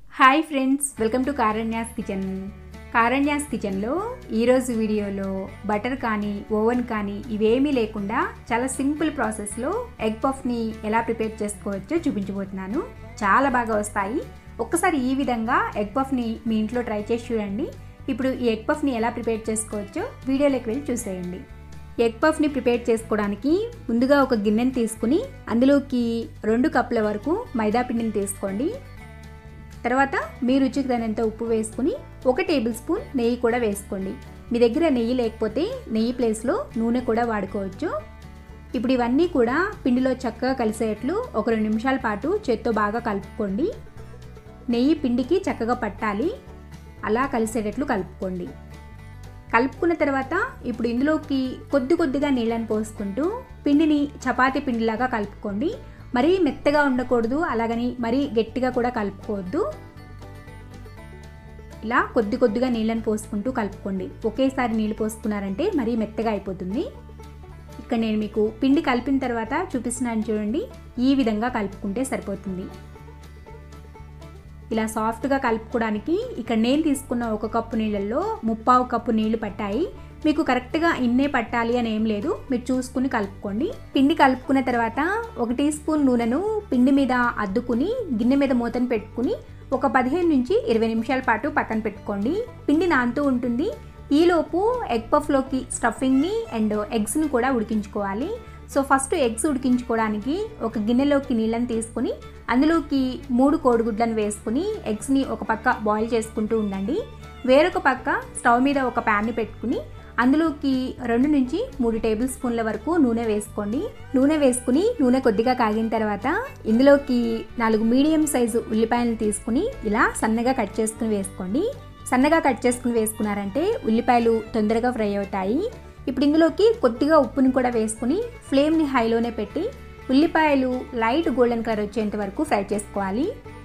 hi friends welcome to Karanya's kitchen Karanya's కిచెన్లో ఈరోజు వీడియోలో బటర్ కానీ ఓవెన్ కానీ ఇవేమీ లేకుండా చాలా సింపుల్ ప్రాసెస్లో ఎగ్ పఫ్ని ఎలా ప్రిపేర్ చేసుకోవచ్చో చూపించబోతున్నాను చాలా బాగా వస్తాయి ఒక్కసారి ఈ విధంగా ఎగ్ పఫ్ని మీ ఇంట్లో ట్రై చేసి చూడండి ఇప్పుడు ఈ ఎగ్ పఫ్ని ఎలా ప్రిపేర్ చేసుకోవచ్చో వీడియోలోకి వెళ్ళి చూసేయండి ఎగ్ పఫ్ని ప్రిపేర్ చేసుకోవడానికి ముందుగా ఒక గిన్నెని తీసుకుని అందులోకి రెండు కప్పుల వరకు మైదా పిండిని తీసుకోండి తర్వాత మీ రుచికి తగినంత ఉప్పు వేసుకుని ఒక టేబుల్ స్పూన్ నెయ్యి కూడా వేసుకోండి మీ దగ్గర నెయ్యి లేకపోతే నెయ్యి ప్లేస్లో నూనె కూడా వాడుకోవచ్చు ఇప్పుడు ఇవన్నీ కూడా పిండిలో చక్కగా కలిసేట్లు ఒక రెండు నిమిషాల పాటు చేత్తో బాగా కలుపుకోండి నెయ్యి పిండికి చక్కగా పట్టాలి అలా కలిసేటట్లు కలుపుకోండి కలుపుకున్న తర్వాత ఇప్పుడు ఇందులోకి కొద్ది కొద్దిగా నీళ్ళని పోసుకుంటూ పిండిని చపాతీ పిండిలాగా కలుపుకోండి మరీ మెత్తగా ఉండకూడదు అలాగని మరీ గట్టిగా కూడా కలుపుకోవద్దు ఇలా కొద్ది కొద్దిగా నీళ్ళని పోసుకుంటూ కలుపుకోండి ఒకేసారి నీళ్ళు పోసుకున్నారంటే మరీ మెత్తగా అయిపోతుంది ఇక్కడ నేను మీకు పిండి కలిపిన తర్వాత చూపిస్తున్నాను చూడండి ఈ విధంగా కలుపుకుంటే సరిపోతుంది ఇలా సాఫ్ట్గా కలుపుకోవడానికి ఇక్కడ నేను తీసుకున్న ఒక కప్పు నీళ్ళల్లో ముప్పావు కప్పు నీళ్లు పట్టాయి మీకు కరెక్ట్గా ఇన్నే పట్టాలి అని ఏం లేదు మీరు చూసుకుని కలుపుకోండి పిండి కలుపుకున్న తర్వాత ఒక టీ స్పూన్ నూనెను పిండి మీద అద్దుకుని గిన్నె మీద మూతను పెట్టుకుని ఒక పదిహేను నుంచి ఇరవై నిమిషాల పాటు పక్కన పెట్టుకోండి పిండి నానుతూ ఉంటుంది ఈలోపు ఎగ్ పఫ్లోకి స్టఫింగ్ని అండ్ ఎగ్స్ని కూడా ఉడికించుకోవాలి సో ఫస్ట్ ఎగ్స్ ఉడికించుకోవడానికి ఒక గిన్నెలోకి నీళ్ళని తీసుకుని అందులోకి మూడు కోడిగుడ్లను వేసుకుని ఎగ్స్ని ఒక పక్క బాయిల్ చేసుకుంటూ ఉండండి వేరొక పక్క స్టవ్ మీద ఒక ప్యాన్ని పెట్టుకుని అందులోకి రెండు నుంచి మూడు టేబుల్ స్పూన్ల వరకు నూనె వేసుకోండి నూనె వేసుకుని నూనె కొద్దిగా కాగిన తర్వాత ఇందులోకి నాలుగు మీడియం సైజు ఉల్లిపాయలను తీసుకుని ఇలా సన్నగా కట్ చేసుకుని వేసుకోండి సన్నగా కట్ చేసుకుని వేసుకున్నారంటే ఉల్లిపాయలు తొందరగా ఫ్రై అవుతాయి ఇప్పుడు ఇందులోకి కొద్దిగా ఉప్పుని కూడా వేసుకుని ఫ్లేమ్ని హైలోనే పెట్టి ఉల్లిపాయలు లైట్ గోల్డెన్ కలర్ వచ్చేంత వరకు ఫ్రై చేసుకోవాలి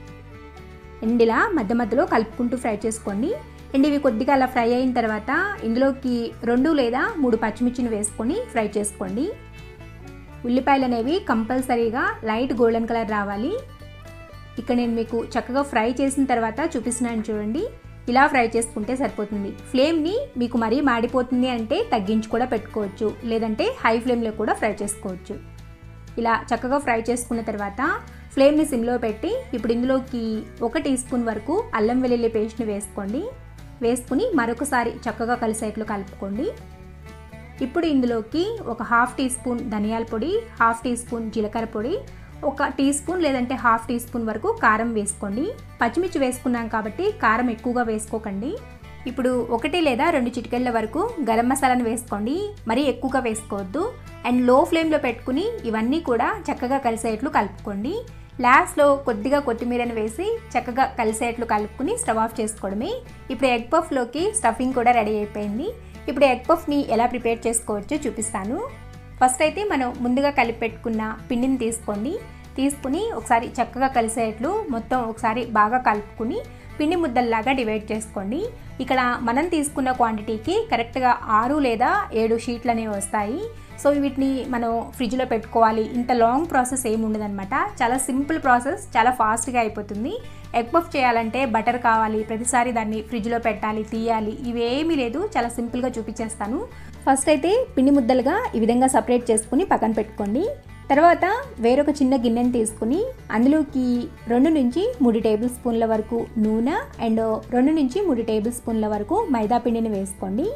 అండ్ ఇలా మధ్య మధ్యలో కలుపుకుంటూ ఫ్రై చేసుకోండి అండ్ ఇవి కొద్దిగా అలా ఫ్రై అయిన తర్వాత ఇందులోకి రెండు లేదా మూడు పచ్చిమిర్చిని వేసుకొని ఫ్రై చేసుకోండి ఉల్లిపాయలు అనేవి కంపల్సరీగా లైట్ గోల్డెన్ కలర్ రావాలి ఇక్కడ నేను మీకు చక్కగా ఫ్రై చేసిన తర్వాత చూపిస్తున్నాను చూడండి ఇలా ఫ్రై చేసుకుంటే సరిపోతుంది ఫ్లేమ్ని మీకు మరీ మాడిపోతుంది అంటే తగ్గించి కూడా పెట్టుకోవచ్చు లేదంటే హై ఫ్లేమ్లో కూడా ఫ్రై చేసుకోవచ్చు ఇలా చక్కగా ఫ్రై చేసుకున్న తర్వాత ఫ్లేమ్ని సిమ్లో పెట్టి ఇప్పుడు ఇందులోకి ఒక టీ స్పూన్ వరకు అల్లం వెల్లుల్లి పేస్ట్ని వేసుకోండి వేసుకుని మరొకసారి చక్కగా కలిసేట్లు కలుపుకోండి ఇప్పుడు ఇందులోకి ఒక హాఫ్ టీ స్పూన్ ధనియాల పొడి హాఫ్ టీ స్పూన్ జీలకర్ర పొడి ఒక టీ స్పూన్ లేదంటే హాఫ్ టీ స్పూన్ వరకు కారం వేసుకోండి పచ్చిమిర్చి వేసుకున్నాం కాబట్టి కారం ఎక్కువగా వేసుకోకండి ఇప్పుడు ఒకటి లేదా రెండు చిటికెళ్ళ వరకు గరం మసాలాను వేసుకోండి మరీ ఎక్కువగా వేసుకోవద్దు అండ్ లో ఫ్లేమ్లో పెట్టుకుని ఇవన్నీ కూడా చక్కగా కలిసేట్లు కలుపుకోండి లాస్ట్లో కొద్దిగా కొత్తిమీరను వేసి చక్కగా కలిసేట్లు కలుపుకుని స్టవ్ ఆఫ్ చేసుకోవడమే ఇప్పుడు ఎగ్ పఫ్లోకి స్టఫింగ్ కూడా రెడీ అయిపోయింది ఇప్పుడు ఎగ్ పఫ్ని ఎలా ప్రిపేర్ చేసుకోవచ్చో చూపిస్తాను ఫస్ట్ అయితే మనం ముందుగా కలిపి పెట్టుకున్న పిండిని తీసుకోండి తీసుకుని ఒకసారి చక్కగా కలిసేట్లు మొత్తం ఒకసారి బాగా కలుపుకుని పిండి ముద్దల్లాగా డివైడ్ చేసుకోండి ఇక్కడ మనం తీసుకున్న క్వాంటిటీకి కరెక్ట్గా ఆరు లేదా ఏడు షీట్లు అనేవి వస్తాయి సో వీటిని మనం ఫ్రిడ్జ్లో పెట్టుకోవాలి ఇంత లాంగ్ ప్రాసెస్ ఏమి ఉండదన్నమాట చాలా సింపుల్ ప్రాసెస్ చాలా ఫాస్ట్గా అయిపోతుంది ఎగ్ పఫ్ చేయాలంటే బటర్ కావాలి ప్రతిసారి దాన్ని ఫ్రిడ్జ్లో పెట్టాలి తీయాలి ఇవేమీ లేదు చాలా సింపుల్గా చూపించేస్తాను ఫస్ట్ అయితే పిండి ముద్దలుగా ఈ విధంగా సపరేట్ చేసుకుని పక్కన పెట్టుకోండి తర్వాత వేరొక చిన్న గిన్నెని తీసుకుని అందులోకి రెండు నుంచి మూడు టేబుల్ స్పూన్ల వరకు నూనె అండ్ రెండు నుంచి మూడు టేబుల్ స్పూన్ల వరకు మైదా పిండిని వేసుకోండి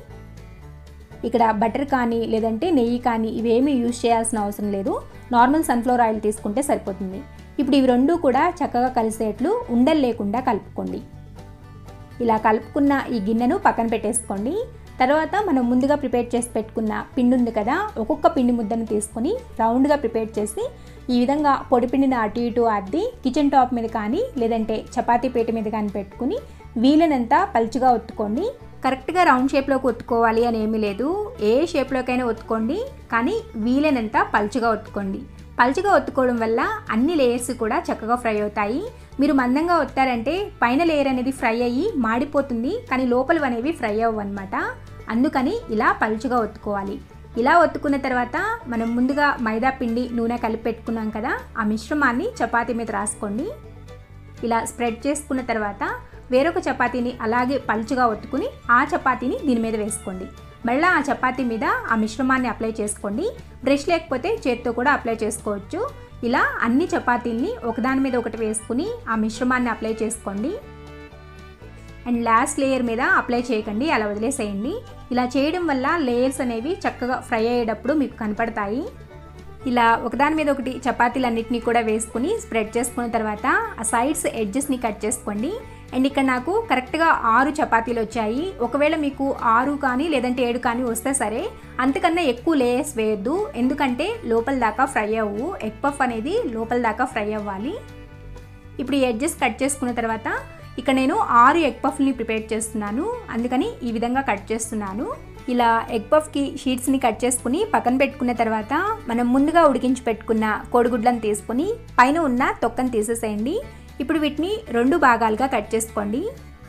ఇక్కడ బటర్ కానీ లేదంటే నెయ్యి కానీ ఇవేమీ యూజ్ చేయాల్సిన అవసరం లేదు నార్మల్ సన్ఫ్లవర్ ఆయిల్ తీసుకుంటే సరిపోతుంది ఇప్పుడు ఇవి రెండు కూడా చక్కగా కలిసేట్లు ఉండలు లేకుండా కలుపుకోండి ఇలా కలుపుకున్న ఈ గిన్నెను పక్కన పెట్టేసుకోండి తర్వాత మనం ముందుగా ప్రిపేర్ చేసి పెట్టుకున్న పిండి ఉంది కదా ఒక్కొక్క పిండి ముద్దను తీసుకొని రౌండ్గా ప్రిపేర్ చేసి ఈ విధంగా పొడి పిండిని అటు ఇటు అద్ది కిచెన్ టాప్ మీద కానీ లేదంటే చపాతీ పీట మీద కానీ పెట్టుకుని వీలైనంత పలుచుగా ఒత్తుకోండి కరెక్ట్గా రౌండ్ షేప్లోకి ఒత్తుకోవాలి అని ఏమీ లేదు ఏ షేప్లోకైనా ఒత్తుకోండి కానీ వీలైనంత పలుచుగా ఒత్తుకోండి పలుచగా ఒత్తుకోవడం వల్ల అన్ని లేయర్స్ కూడా చక్కగా ఫ్రై అవుతాయి మీరు మందంగా ఒత్తారంటే పైన లేయర్ అనేది ఫ్రై అయ్యి మాడిపోతుంది కానీ లోపల అనేవి ఫ్రై అవ్వు అనమాట అందుకని ఇలా పలుచగా ఒత్తుకోవాలి ఇలా ఒత్తుకున్న తర్వాత మనం ముందుగా మైదా పిండి నూనె కలిపి పెట్టుకున్నాం కదా ఆ మిశ్రమాన్ని చపాతీ మీద రాసుకోండి ఇలా స్ప్రెడ్ చేసుకున్న తర్వాత వేరొక చపాతీని అలాగే పలుచగా ఒత్తుకుని ఆ చపాతీని దీని మీద వేసుకోండి మళ్ళీ ఆ చపాతీ మీద ఆ మిశ్రమాన్ని అప్లై చేసుకోండి బ్రష్ లేకపోతే చేత్తో కూడా అప్లై చేసుకోవచ్చు ఇలా అన్ని చపాతీల్ని ఒకదాని మీద ఒకటి వేసుకుని ఆ మిశ్రమాన్ని అప్లై చేసుకోండి అండ్ లాస్ట్ లేయర్ మీద అప్లై చేయకండి అలా వదిలేసేయండి ఇలా చేయడం వల్ల లేయర్స్ అనేవి చక్కగా ఫ్రై అయ్యేటప్పుడు మీకు కనపడతాయి ఇలా ఒకదాని మీద ఒకటి చపాతీలన్నిటిని కూడా వేసుకుని స్ప్రెడ్ చేసుకున్న తర్వాత ఆ సైడ్స్ ఎడ్జెస్ని కట్ చేసుకోండి అండ్ ఇక్కడ నాకు కరెక్ట్గా ఆరు చపాతీలు వచ్చాయి ఒకవేళ మీకు ఆరు కానీ లేదంటే ఏడు కానీ వస్తే సరే అంతకన్నా ఎక్కువ లేయర్స్ వేయొద్దు ఎందుకంటే లోపల దాకా ఫ్రై అవ్వు ఎగ్ పఫ్ అనేది లోపల దాకా ఫ్రై అవ్వాలి ఇప్పుడు ఈ ఎడ్జెస్ కట్ చేసుకున్న తర్వాత ఇక్కడ నేను ఆరు ఎగ్ పఫ్ని ప్రిపేర్ చేస్తున్నాను అందుకని ఈ విధంగా కట్ చేస్తున్నాను ఇలా ఎగ్ పఫ్కి షీట్స్ని కట్ చేసుకుని పక్కన పెట్టుకున్న తర్వాత మనం ముందుగా ఉడికించి పెట్టుకున్న కోడిగుడ్లను తీసుకుని పైన ఉన్న తొక్కను తీసేసేయండి ఇప్పుడు వీటిని రెండు భాగాలుగా కట్ చేసుకోండి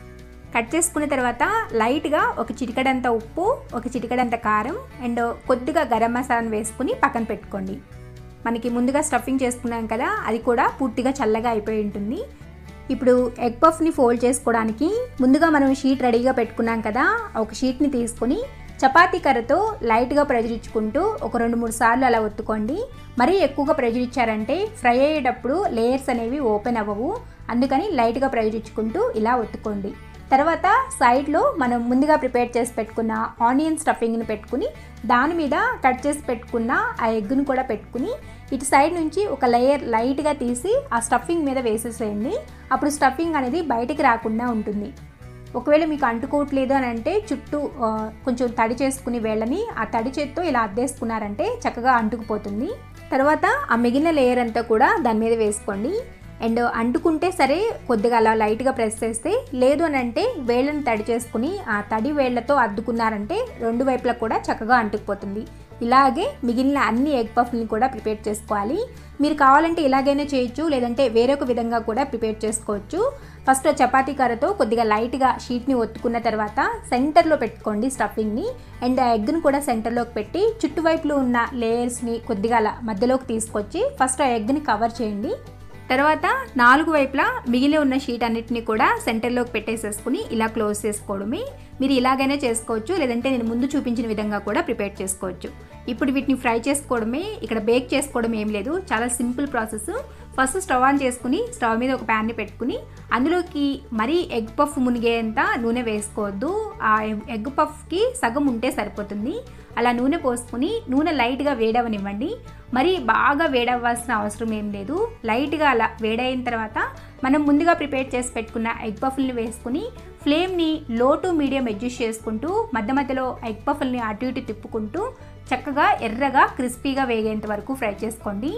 కట్ చేసుకున్న తర్వాత లైట్గా ఒక చిటికడంత ఉప్పు ఒక చిటికడంత కారం అండ్ కొద్దిగా గరం మసాలాను వేసుకుని పక్కన పెట్టుకోండి మనకి ముందుగా స్టఫింగ్ చేసుకున్నాం కదా అది కూడా పూర్తిగా చల్లగా అయిపోయి ఉంటుంది ఇప్పుడు ఎగ్ పఫ్ని ఫోల్డ్ చేసుకోవడానికి ముందుగా మనం షీట్ రెడీగా పెట్టుకున్నాం కదా ఒక షీట్ని తీసుకుని చపాతీ కర్రతో లైట్గా ప్రెజర్ ఇచ్చుకుంటూ ఒక రెండు మూడు సార్లు అలా ఒత్తుకోండి మరీ ఎక్కువగా ప్రెజర్ ఇచ్చారంటే ఫ్రై అయ్యేటప్పుడు లేయర్స్ అనేవి ఓపెన్ అవ్వవు అందుకని లైట్గా ప్రెజర్ ఇచ్చుకుంటూ ఇలా ఒత్తుకోండి తర్వాత సైడ్లో మనం ముందుగా ప్రిపేర్ చేసి పెట్టుకున్న ఆనియన్ స్టఫింగ్ని పెట్టుకుని దాని మీద కట్ చేసి పెట్టుకున్న ఆ ఎగ్ను కూడా పెట్టుకుని ఇటు సైడ్ నుంచి ఒక లేయర్ లైట్గా తీసి ఆ స్టఫింగ్ మీద వేసేసేయండి అప్పుడు స్టఫింగ్ అనేది బయటికి రాకుండా ఉంటుంది ఒకవేళ మీకు అంటుకోవట్లేదు అని అంటే చుట్టూ ఆ, కొంచెం తడి చేసుకుని వేళ్ళని ఆ తడి చేత్తో ఇలా అద్దేసుకున్నారంటే చక్కగా అంటుకుపోతుంది తర్వాత ఆ మిగిలిన లేయర్ అంతా కూడా దాని మీద వేసుకోండి అండ్ అంటుకుంటే సరే కొద్దిగా అలా లైట్గా ప్రెస్ చేస్తే లేదు అని అంటే వేళ్ళని తడి చేసుకుని ఆ తడి వేళ్ళతో అద్దుకున్నారంటే రెండు వైపులా కూడా చక్కగా అంటుకుపోతుంది ఇలాగే మిగిలిన అన్ని ఎగ్ పఫ్ని కూడా ప్రిపేర్ చేసుకోవాలి మీరు కావాలంటే ఇలాగైనా చేయొచ్చు లేదంటే వేరొక విధంగా కూడా ప్రిపేర్ చేసుకోవచ్చు ఫస్ట్ చపాతీ కర్రతో కొద్దిగా లైట్గా షీట్ని ఒత్తుకున్న తర్వాత సెంటర్లో పెట్టుకోండి స్టఫింగ్ని అండ్ ఆ ఎగ్ని కూడా సెంటర్లోకి పెట్టి చుట్టువైపులో ఉన్న లేయర్స్ని కొద్దిగా అలా మధ్యలోకి తీసుకొచ్చి ఫస్ట్ ఆ ఎగ్ని కవర్ చేయండి తర్వాత నాలుగు వైపులా మిగిలి ఉన్న షీట్ అన్నిటిని కూడా సెంటర్లోకి పెట్టేసేసుకుని ఇలా క్లోజ్ చేసుకోవడమే మీరు ఇలాగైనా చేసుకోవచ్చు లేదంటే నేను ముందు చూపించిన విధంగా కూడా ప్రిపేర్ చేసుకోవచ్చు ఇప్పుడు వీటిని ఫ్రై చేసుకోవడమే ఇక్కడ బేక్ చేసుకోవడం ఏం లేదు చాలా simple process first stove on చేసుకుని స్టవ్ మీద ఒక ప్యాన్ని పెట్టుకుని అందులోకి మరీ ఎగ్ పఫ్ మునిగేంత నూనె వేసుకోవద్దు ఆ ఎగ్ పఫ్కి సగం ఉంటే సరిపోతుంది అలా నూనె పోసుకుని నూనె లైట్గా వేడవనివ్వండి మరి బాగా వేడవ్వాల్సిన అవసరం ఏం లేదు లైట్గా అలా వేడైన తర్వాత మనం ముందుగా ప్రిపేర్ చేసి పెట్టుకున్న ఎగ్ పఫ్ల్ని వేసుకుని ఫ్లేమ్ని లో టు మీడియం అడ్జస్ట్ చేసుకుంటూ మధ్య మధ్యలో ఎగ్ పఫ్ల్ని అటు ఇటు తిప్పుకుంటూ చక్కగా ఎర్రగా క్రిస్పీగా వేగేంత వరకు ఫ్రై చేసుకోండి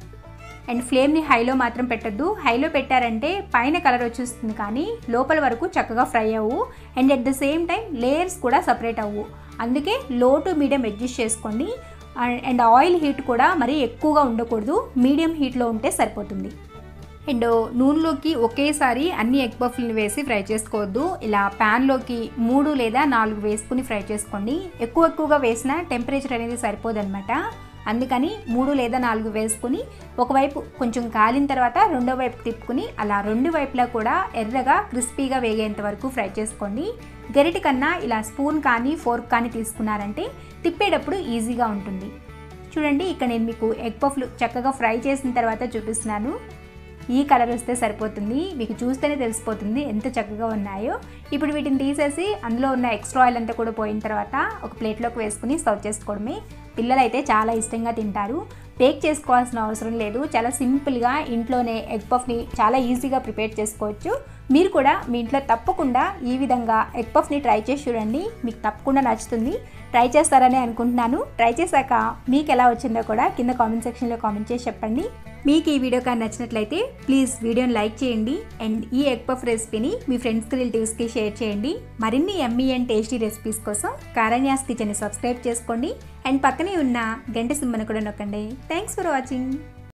అండ్ ఫ్లేమ్ని హైలో మాత్రం పెట్టద్దు హైలో పెట్టారంటే పైన కలర్ వచ్చేస్తుంది కానీ లోపల వరకు చక్కగా ఫ్రై అవ్వు and at the same time layers కూడా సపరేట్ అవ్వు అందుకే లో టు మీడియం అడ్జస్ట్ చేసుకోండి అండ్ ఆయిల్ హీట్ కూడా మరీ ఎక్కువగా ఉండకూడదు మీడియం హీట్లో ఉంటే సరిపోతుంది అండ్ నూనెలోకి ఒకేసారి అన్ని ఎగ్ పఫ్లను వేసి ఫ్రై చేసుకోవద్దు ఇలా ప్యాన్లోకి మూడు లేదా నాలుగు వేసుకుని ఫ్రై చేసుకోండి ఎక్కువ ఎక్కువగా వేసిన టెంపరేచర్ అనేది సరిపోదన్నమాట అందుకని మూడు లేదా నాలుగు వేసుకుని ఒకవైపు కొంచెం కాలిన తర్వాత రెండో వైపు తిప్పుకుని అలా రెండు వైపులా కూడా ఎర్రగా క్రిస్పీగా వేగేంత వరకు ఫ్రై చేసుకోండి గరిటె కన్నా ఇలా స్పూన్ కానీ ఫోర్క్ కానీ తీసుకున్నారంటే తిప్పేటప్పుడు ఈజీగా ఉంటుంది చూడండి ఇక్కడ నేను మీకు ఎగ్ పఫ్లు చక్కగా ఫ్రై చేసిన తర్వాత చూపిస్తున్నాను ఈ కలర్ వస్తే సరిపోతుంది మీకు చూస్తేనే తెలిసిపోతుంది ఎంత చక్కగా ఉన్నాయో ఇప్పుడు వీటిని తీసేసి అందులో ఉన్న ఎక్స్ట్రా ఆయిల్ అంతా కూడా పోయిన తర్వాత ఒక ప్లేట్లోకి వేసుకుని సర్వ్ చేసుకోవడమే పిల్లలు అయితే చాలా ఇష్టంగా తింటారు బేక్ చేసుకోవాల్సిన అవసరం లేదు చాలా సింపుల్గా ఇంట్లోనే ఎగ్ పఫ్ని చాలా ఈజీగా ప్రిపేర్ చేసుకోవచ్చు మీరు కూడా మీ ఇంట్లో తప్పకుండా ఈ విధంగా ఎగ్ పఫ్ని ట్రై చేసి చూడండి మీకు తప్పకుండా నచ్చుతుంది ట్రై చేస్తారని అనుకుంటున్నాను ట్రై చేశాక మీకు ఎలా వచ్చిందో కూడా కింద కామెంట్ సెక్షన్లో కామెంట్ చేసి చెప్పండి మీకు ఈ వీడియో కానీ నచ్చినట్లయితే ప్లీజ్ వీడియోని లైక్ చేయండి అండ్ ఈ ఎగ్ పఫ్ రెసిపీని మీ ఫ్రెండ్స్కి రిలేటివ్స్కి షేర్ చేయండి మరిన్ని ఎమ్మీ అండ్ టేస్టీ రెసిపీస్ కోసం కారణ్యాస్ కిచెన్ని సబ్స్క్రైబ్ చేసుకోండి అండ్ పక్కనే ఉన్న గంట సింబను కూడా నొక్కండి థ్యాంక్స్ ఫర్ వాచింగ్